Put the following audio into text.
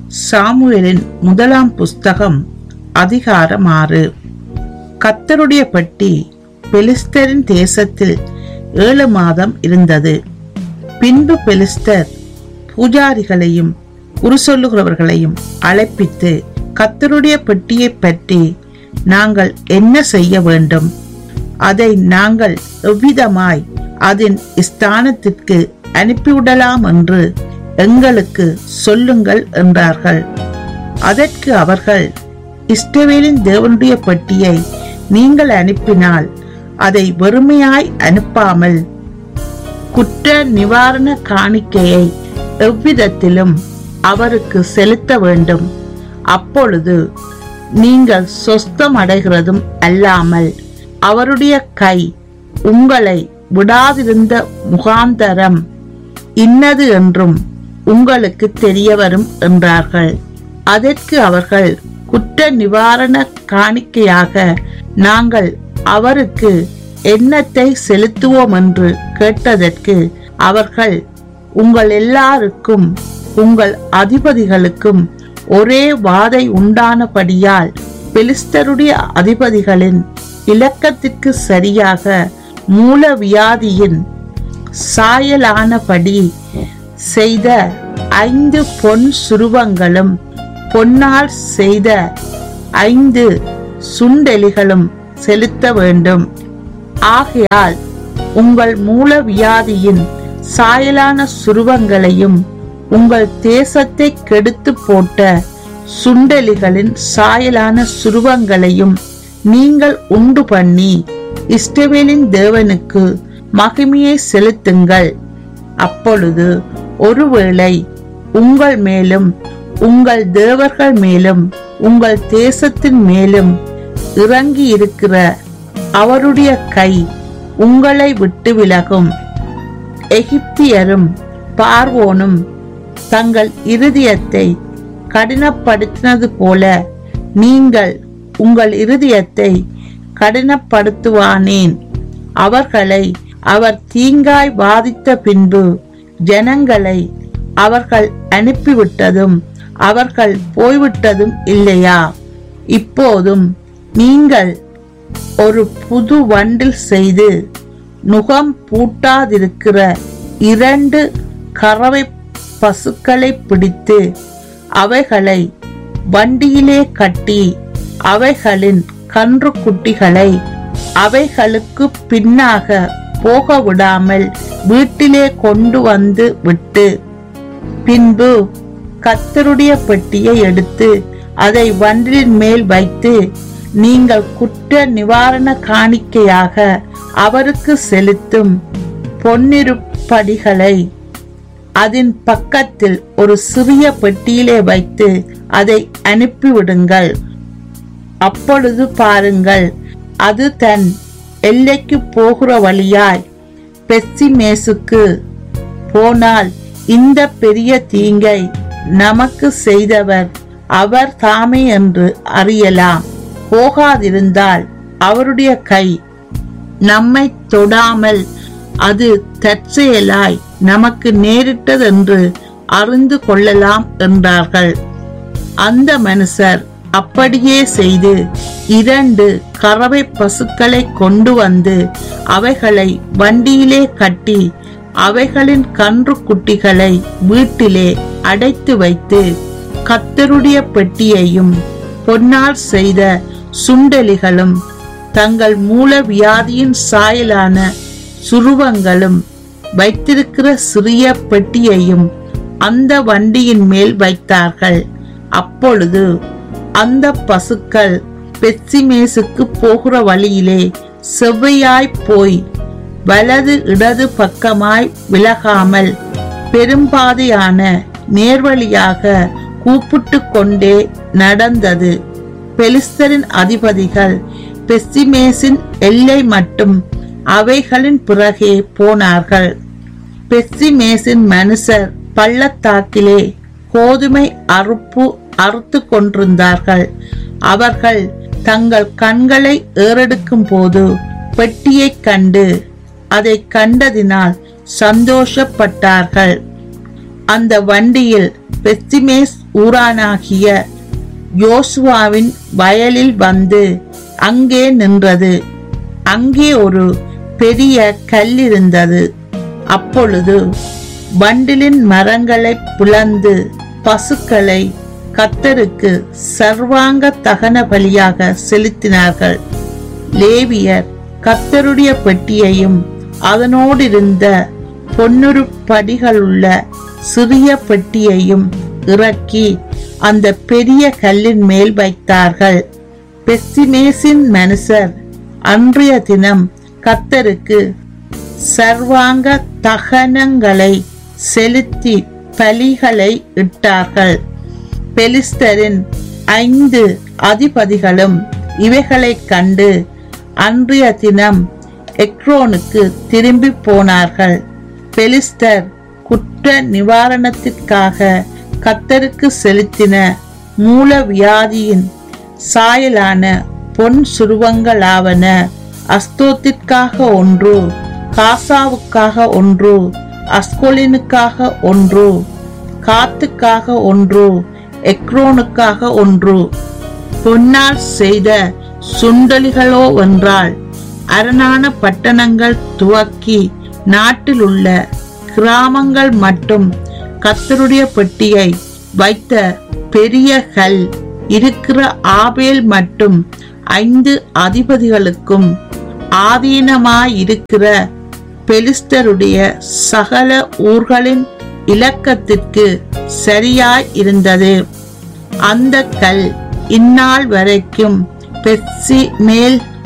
சாமுவேலின் முதலாம் புஸ்தகம் அதிகாரம் ஆறு கத்தருடைய பெட்டி பெலிஸ்தரின் தேசத்தில் ஏழு மாதம் இருந்தது பின்பு பெலிஸ்தர் பூஜாரிகளையும் உருசொல்லுகிறவர்களையும் அழைப்பித்து கத்தருடைய பெட்டியை பற்றி நாங்கள் என்ன செய்ய வேண்டும் அதை நாங்கள் எவ்விதமாய் அதன் ஸ்தானத்திற்கு அனுப்பிவிடலாம் என்று எங்களுக்கு சொல்லுங்கள் என்றார்கள் அதற்கு அவர்கள் இஸ்ரவேலின் தேவனுடைய பெட்டியை நீங்கள் அனுப்பினால் அதை வெறுமையாய் அனுப்பாமல் குற்ற நிவாரண காணிக்கையை எவ்விதத்திலும் அவருக்கு செலுத்த வேண்டும் அப்பொழுது நீங்கள் சொஸ்தம் அடைகிறதும் அல்லாமல் அவருடைய கை உங்களை விடாதிருந்த முகாந்தரம் இன்னது என்றும் உங்களுக்கு தெரிய வரும் என்றார்கள் அதற்கு அவர்கள் குற்ற நிவாரண காணிக்கையாக நாங்கள் அவருக்கு எண்ணத்தை செலுத்துவோம் என்று கேட்டதற்கு அவர்கள் உங்கள் எல்லாருக்கும் உங்கள் அதிபதிகளுக்கும் ஒரே வாதை உண்டானபடியால் பெலிஸ்தருடைய அதிபதிகளின் இலக்கத்திற்கு சரியாக மூல வியாதியின் சாயலானபடி செய்த ஐந்து பொன் சுருவங்களும் பொன்னால் செய்த ஐந்து சுண்டெலிகளும் செலுத்த வேண்டும் ஆகையால் உங்கள் மூல வியாதியின் சாயலான சுருவங்களையும் உங்கள் தேசத்தை கெடுத்து போட்ட சுண்டெலிகளின் சாயலான சுருவங்களையும் நீங்கள் உண்டு பண்ணி இஸ்ரவேலின் தேவனுக்கு மகிமையை செலுத்துங்கள் அப்பொழுது ஒருவேளை உங்கள் மேலும் உங்கள் தேவர்கள் மேலும் உங்கள் தேசத்தின் மேலும் இறங்கி இருக்கிற அவருடைய கை உங்களை விட்டு விலகும் எகிப்தியரும் பார்வோனும் தங்கள் இருதயத்தை கடினப்படுத்தினது போல நீங்கள் உங்கள் இருதயத்தை கடினப்படுத்துவானேன் அவர்களை அவர் தீங்காய் வாதித்த பின்பு ஜனங்களை அவர்கள் அனுப்பிவிட்டதும் அவர்கள் போய்விட்டதும் இல்லையா இப்போதும் நீங்கள் ஒரு புது வண்டில் செய்து நுகம் பூட்டாதிருக்கிற இரண்டு கறவை பசுக்களை பிடித்து அவைகளை வண்டியிலே கட்டி அவைகளின் கன்று குட்டிகளை அவைகளுக்கு பின்னாக போக விடாமல் வீட்டிலே கொண்டு வந்து விட்டு பின்பு கத்தருடைய பெட்டியை எடுத்து அதை வண்டிலின் மேல் வைத்து நீங்கள் குற்ற நிவாரண காணிக்கையாக அவருக்கு செலுத்தும் பொன்னிருப்படிகளை அதன் பக்கத்தில் ஒரு சிறிய பெட்டியிலே வைத்து அதை அனுப்பிவிடுங்கள் அப்பொழுது பாருங்கள் அது தன் எல்லைக்கு போகிற வழியாய் பெஸ்ஸிமேசுக்கு போனால் இந்த பெரிய தீங்கை நமக்கு செய்தவர் அவர் தாமே என்று அறியலாம் போகாதிருந்தால் அவருடைய கை நம்மை தொடாமல் அது தற்செயலாய் நமக்கு நேரிட்டதென்று அறிந்து கொள்ளலாம் என்றார்கள் அந்த மனுஷர் அப்படியே செய்து இரண்டு கறவை பசுக்களை கொண்டு வந்து அவைகளை வண்டியிலே கட்டி அவைகளின் கன்று குட்டிகளை வீட்டிலே அடைத்து வைத்து கத்தருடைய பெட்டியையும் பொன்னால் செய்த சுண்டெலிகளும் தங்கள் மூல வியாதியின் சாயலான சுருவங்களும் வைத்திருக்கிற சிறிய பெட்டியையும் அந்த வண்டியின் மேல் வைத்தார்கள் அப்பொழுது அந்த பசுக்கள் பெச்சிமேசுக்கு போகிற வழியிலே செவ்வையாய் போய் வலது இடது பக்கமாய் விலகாமல் பெரும்பாதையான நேர்வழியாக கூப்பிட்டு கொண்டே நடந்தது பெலிஸ்தரின் அதிபதிகள் பெஸ்திமேசின் எல்லை மட்டும் அவைகளின் பிறகே போனார்கள் பெஸ்திமேசின் மனுஷர் பள்ளத்தாக்கிலே கோதுமை அறுப்பு அறுத்து கொண்டிருந்தார்கள் அவர்கள் தங்கள் கண்களை ஏறெடுக்கும் போது பெட்டியைக் கண்டு அதை கண்டதினால் சந்தோஷப்பட்டார்கள் அந்த வண்டியில் பெத்திமேஸ் ஊரானாகிய யோசுவாவின் வயலில் வந்து அங்கே நின்றது அங்கே ஒரு பெரிய கல் இருந்தது அப்பொழுது பண்டிலின் மரங்களை பிளந்து பசுக்களை கத்தருக்கு சர்வாங்க தகன பலியாக செலுத்தினார்கள் லேவியர் கத்தருடைய பெட்டியையும் அதனோடிருந்த பொன்னுரு படிகளுள்ள சிறிய பெட்டியையும் இறக்கி அந்த பெரிய கல்லின் மேல் வைத்தார்கள் பெஸ்திமேசின் மனுஷர் அன்றைய தினம் கத்தருக்கு சர்வாங்க தகனங்களை செலுத்தி பலிகளை இட்டார்கள் பெலிஸ்தரின் ஐந்து அதிபதிகளும் இவைகளைக் கண்டு அன்றைய தினம் எக்ரோனுக்கு திரும்பி போனார்கள் பெலிஸ்தர் குற்ற நிவாரணத்திற்காக கத்தருக்கு செலுத்தின மூல வியாதியின் சாயலான பொன் சுருவங்களாவன அஸ்தோத்திற்காக ஒன்று காசாவுக்காக ஒன்று அஸ்கொலினுக்காக ஒன்று காத்துக்காக ஒன்று எக்ரோனுக்காக ஒன்று பொன்னால் செய்த சுண்டலிகளோ வென்றால் அரணான பட்டணங்கள் துவக்கி நாட்டில் உள்ள கிராமங்கள் மட்டும் கத்தருடைய பெட்டியை வைத்த பெரிய கல் இருக்கிற ஆபேல் மட்டும் ஐந்து அதிபதிகளுக்கும் ஆதீனமாயிருக்கிற பெலிஸ்தருடைய சகல ஊர்களின் இலக்கத்திற்கு சரியாய் இருந்தது அந்த கல் இந்நாள் வரைக்கும் பெட்சி மேல்